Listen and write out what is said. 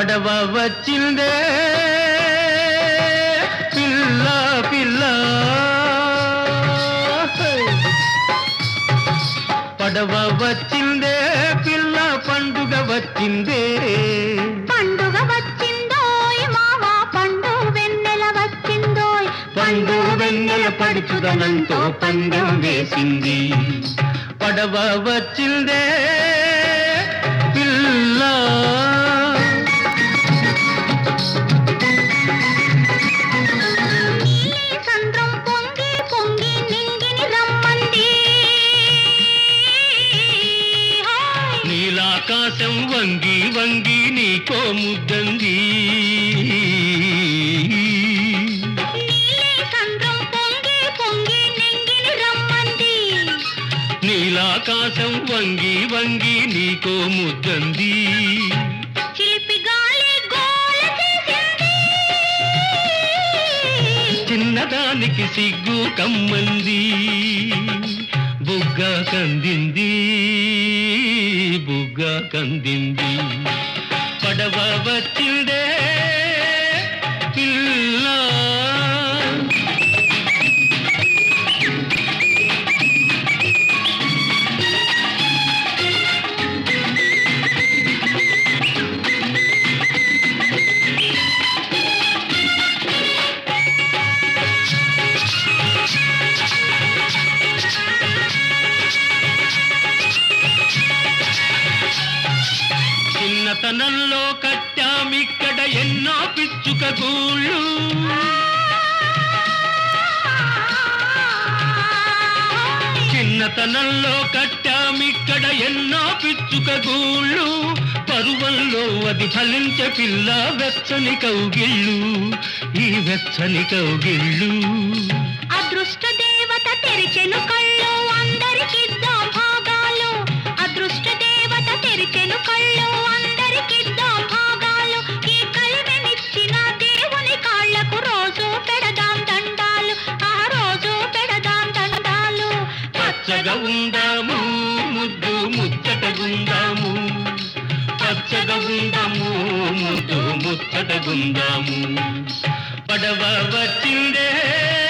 పడవ వచ్చిందే పిల్ల పిల్ల పడవ వచ్చిందే పిల్ల పండుగ వచ్చిందే పండుగ వచ్చిందోయ్ మావా పండు వెన్నెల వచ్చిందోయ్ పండు వెన్నెల పడుచుదనంతో పందెం వేసింది పడవ వచ్చిందే పిల్ల నీలి సంద్రం పొంగి పొంగి నింగిని రమ్మంది హాయ్. నీలాకాశం వంగి వంగి నీకో ముద్దంది నీలి సంద్రం పొంగి పొంగి నింగిని రమ్మంది నీలాకాశం వంగి వంగి నీకో ముద్దంది చిలిపి గాలి గోల చేసింది చిన్నదానికి సిగ్గు కమ్మంది బుగ్గ కందింది బుగ్గ కందింది పడవ వచ్చిందే పిల్ల చిన్నతనంలో కట్టామిక్కడ ఎన్నో పిచ్చుక గూళ్ళు చిన్నతనంలో కట్టామిక్కడ ఎన్నో పిచ్చుక గూళ్ళు పరువంలో అది ఫలించే పిల్ల వెచ్చని కౌగిళ్ళు ఈ వెచ్చని కౌగిళ్ళు అదృష్ట దేవత తెరిచెను కళ్ళు అందరికిద్దాం భాగాలు అదృష్ట దేవత తెరిచెను కళ్ళు అందరికిద్దాం భాగాలు ఈ కలిమెనిచ్చిన దేవుని కాళ్ళకు రోజు పెడదాం దండాలు ఆ రోజు పెడదాం దండాలు పచ్చగా ఉందాము ముద్దు ముచ్చటగుందాము పచ్చగా ఉందాము ముద్దు ముచ్చటగుందాము పడవ వచ్చిందే